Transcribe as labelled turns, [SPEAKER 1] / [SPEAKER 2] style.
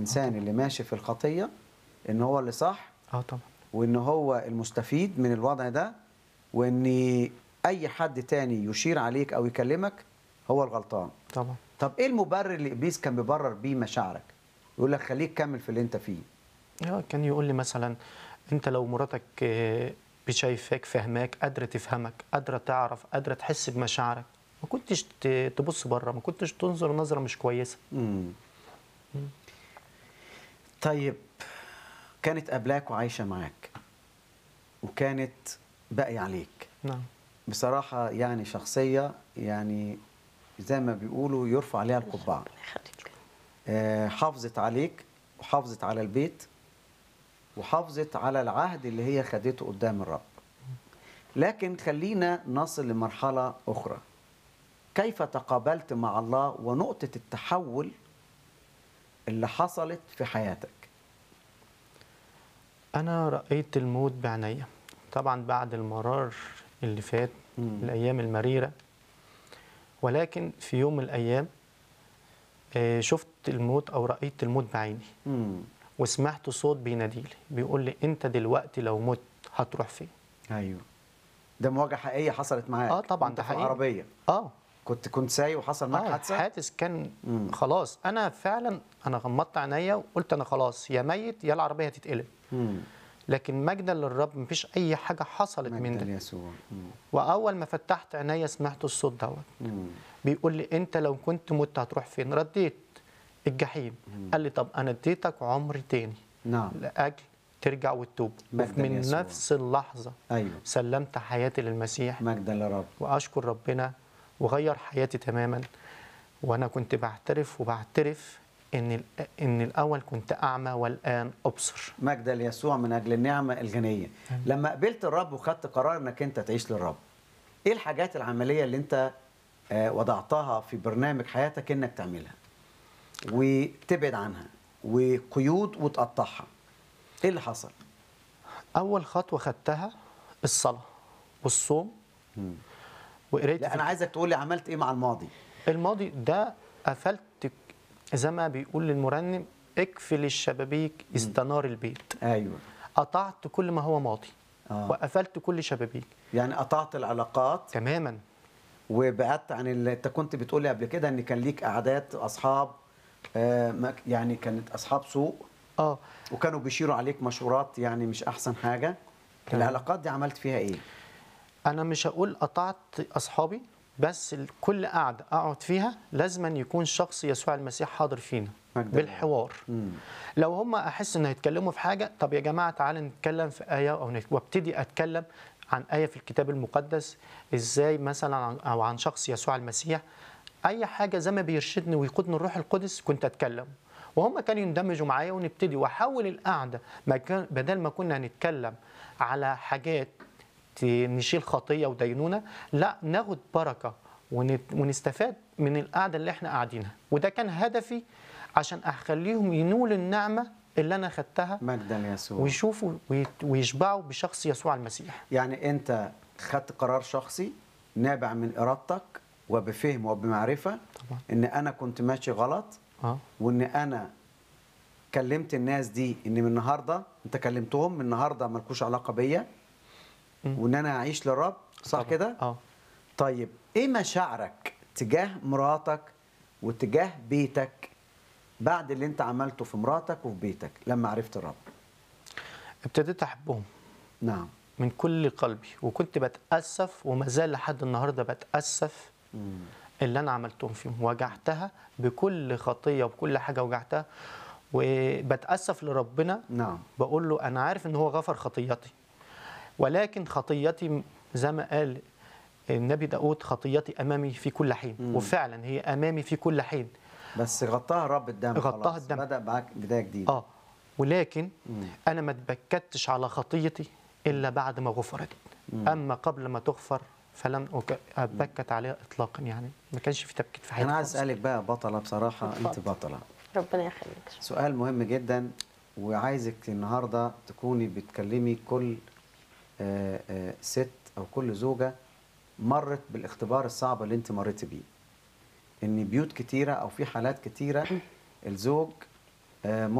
[SPEAKER 1] الانسان اللي ماشي في الخطيه ان هو اللي صح
[SPEAKER 2] اه طبعا
[SPEAKER 1] وان هو المستفيد من الوضع ده وان اي حد تاني يشير عليك او يكلمك هو الغلطان
[SPEAKER 2] طبعا
[SPEAKER 1] طب ايه المبرر اللي ابليس كان بيبرر بيه مشاعرك يقول لك خليك كمل في اللي انت فيه
[SPEAKER 2] آه، كان يقول لي مثلا انت لو مراتك آه، بشايفاك فهماك قادره تفهمك قادره تعرف قادره تحس بمشاعرك ما كنتش ت- تبص بره ما كنتش تنظر نظره مش كويسه
[SPEAKER 1] مم. طيب كانت قبلاك وعايشه معاك وكانت باقي عليك
[SPEAKER 2] نعم
[SPEAKER 1] بصراحه يعني شخصيه يعني زي ما بيقولوا يرفع عليها القبعه
[SPEAKER 3] ربنا يخليك
[SPEAKER 1] آه، حافظت عليك وحافظت على البيت وحافظت على العهد اللي هي خدته قدام الرب لكن خلينا نصل لمرحلة أخرى كيف تقابلت مع الله ونقطة التحول اللي حصلت في حياتك
[SPEAKER 2] انا رايت الموت بعينيا طبعا بعد المرار اللي فات
[SPEAKER 1] مم.
[SPEAKER 2] الايام المريره ولكن في يوم من الايام آه، شفت الموت او رايت الموت بعيني
[SPEAKER 1] مم.
[SPEAKER 2] وسمعت صوت بيناديلي بيقول لي انت دلوقتي لو مت هتروح فين
[SPEAKER 1] أيوه ده مواجهة حقيقية حصلت معاك
[SPEAKER 2] آه طبعاً،
[SPEAKER 1] وأنت
[SPEAKER 2] ده
[SPEAKER 1] في
[SPEAKER 2] حقيقي.
[SPEAKER 1] العربية
[SPEAKER 2] اه
[SPEAKER 1] كنت كنت سايق وحصل معاك
[SPEAKER 2] اه
[SPEAKER 1] حادثة
[SPEAKER 2] حادث كان
[SPEAKER 1] مم.
[SPEAKER 2] خلاص انا فعلا انا غمضت عينيا وقلت انا خلاص يا ميت يا العربيه هتتقلب
[SPEAKER 1] مم.
[SPEAKER 2] لكن مجدا للرب مفيش اي حاجه حصلت من
[SPEAKER 1] مجدا
[SPEAKER 2] ده
[SPEAKER 1] ليسوع مم.
[SPEAKER 2] واول ما فتحت عينيا سمعت الصوت دوت
[SPEAKER 1] مم.
[SPEAKER 2] بيقول لي انت لو كنت مت هتروح فين رديت الجحيم قال لي طب انا اديتك عمر تاني
[SPEAKER 1] نعم
[SPEAKER 2] لاجل ترجع وتتوب
[SPEAKER 1] مجداً
[SPEAKER 2] من
[SPEAKER 1] يسوع.
[SPEAKER 2] نفس اللحظه
[SPEAKER 1] أيوه
[SPEAKER 2] سلمت حياتي للمسيح
[SPEAKER 1] مجدا لرب
[SPEAKER 2] واشكر ربنا وغير حياتي تماما وانا كنت بعترف وبعترف ان ال- ان الاول كنت اعمى والان ابصر
[SPEAKER 1] مجدا ليسوع من اجل النعمه الغنيه لما قبلت الرب وخدت قرار انك انت تعيش للرب ايه الحاجات العمليه اللي انت آه، وضعتها في برنامج حياتك انك تعملها وتبعد عنها وقيود وتقطعها ايه اللي حصل
[SPEAKER 2] اول خطوه خدتها الصلاه والصوم وقرايه
[SPEAKER 1] لا انا عايزك تقول لي عملت ايه مع الماضي
[SPEAKER 2] الماضي ده قفلت ك- زي ما بيقول المرنم اقفل الشبابيك استنار البيت
[SPEAKER 1] ايوه
[SPEAKER 2] قطعت كل ما هو ماضي
[SPEAKER 1] آه.
[SPEAKER 2] وقفلت كل شبابيك
[SPEAKER 1] يعني قطعت العلاقات
[SPEAKER 2] تماما
[SPEAKER 1] وبعدت عن اللي انت كنت بتقولي قبل كده ان كان ليك قعدات اصحاب آه، ما- يعني كانت اصحاب سوء
[SPEAKER 2] اه
[SPEAKER 1] وكانوا بيشيروا عليك مشورات يعني مش احسن حاجه
[SPEAKER 2] تمام.
[SPEAKER 1] العلاقات دي عملت فيها ايه
[SPEAKER 2] انا مش هقول قطعت اصحابي بس ال- كل قعده اقعد فيها لازم أن يكون شخص يسوع المسيح حاضر فينا
[SPEAKER 1] مجد
[SPEAKER 2] بالحوار
[SPEAKER 1] مم.
[SPEAKER 2] لو هم احس ان هيتكلموا في حاجه طب يا جماعه تعالى نتكلم في ايه او نت... وابتدي اتكلم عن ايه في الكتاب المقدس ازاي مثلا عن... او عن شخص يسوع المسيح اي حاجه زي ما بيرشدني ويقودني الروح القدس كنت اتكلم وهم كانوا يندمجوا معايا ونبتدي واحول القعده ما كان بدل ما كنا نتكلم على حاجات ت- نشيل خطيه ودينونه لا ناخد بركه ونت- ونستفاد من القعده اللي احنا قاعدينها وده كان هدفي عشان اخليهم ينولوا النعمه اللي انا خدتها
[SPEAKER 1] مجدا ليسوع
[SPEAKER 2] ويشوفوا ويت- ويشبعوا بشخص يسوع المسيح
[SPEAKER 1] يعني انت خدت قرار شخصي نابع من ارادتك وبفهم وبمعرفه
[SPEAKER 2] طبعا
[SPEAKER 1] ان انا كنت ماشي غلط
[SPEAKER 2] اه
[SPEAKER 1] وان انا كلمت الناس دي ان من النهارده انت كلمتهم من النهارده مالكوش علاقه بيا
[SPEAKER 2] مم.
[SPEAKER 1] وان انا اعيش للرب صح
[SPEAKER 2] طبعاً.
[SPEAKER 1] كده
[SPEAKER 2] اه
[SPEAKER 1] طيب ايه مشاعرك تجاه مراتك وتجاه بيتك بعد اللي انت عملته في مراتك وفي بيتك لما عرفت الرب
[SPEAKER 2] ابتديت احبهم
[SPEAKER 1] نعم
[SPEAKER 2] من كل قلبي وكنت بتاسف وما زال لحد النهارده بتاسف
[SPEAKER 1] مم.
[SPEAKER 2] اللي انا عملتهم فيهم وجعتها بكل خطيه وبكل حاجه وجعتها وبتاسف لربنا
[SPEAKER 1] نعم
[SPEAKER 2] بقول له انا عارف ان هو غفر خطيتي ولكن خطيتي زي ما قال النبي داود خطيتي امامي في كل حين
[SPEAKER 1] مم.
[SPEAKER 2] وفعلا هي امامي في كل حين
[SPEAKER 1] بس غطاها الرب الدم
[SPEAKER 2] غطاها
[SPEAKER 1] خلاص.
[SPEAKER 2] الدم.
[SPEAKER 1] بدا معاك بدايه جديده
[SPEAKER 2] اه ولكن
[SPEAKER 1] مم.
[SPEAKER 2] انا ما اتبكتش على خطيتي الا بعد ما غفرت
[SPEAKER 1] مم.
[SPEAKER 2] اما قبل ما تغفر فلم أك- اتبكت عليها اطلاقا يعني ما كانش في تبكيت في حياتي
[SPEAKER 1] انا عايز
[SPEAKER 2] خالص.
[SPEAKER 1] اسالك بقى بطله بصراحه انت
[SPEAKER 3] اتفضل.
[SPEAKER 1] بطله
[SPEAKER 3] ربنا يخليك
[SPEAKER 1] سؤال مهم جدا وعايزك النهارده تكوني بتكلمي كل آه، آه، ست او كل زوجه مرت بالاختبار الصعب اللي انت مريتي بيه ان بيوت كتيره او في حالات كتيره الزوج آه،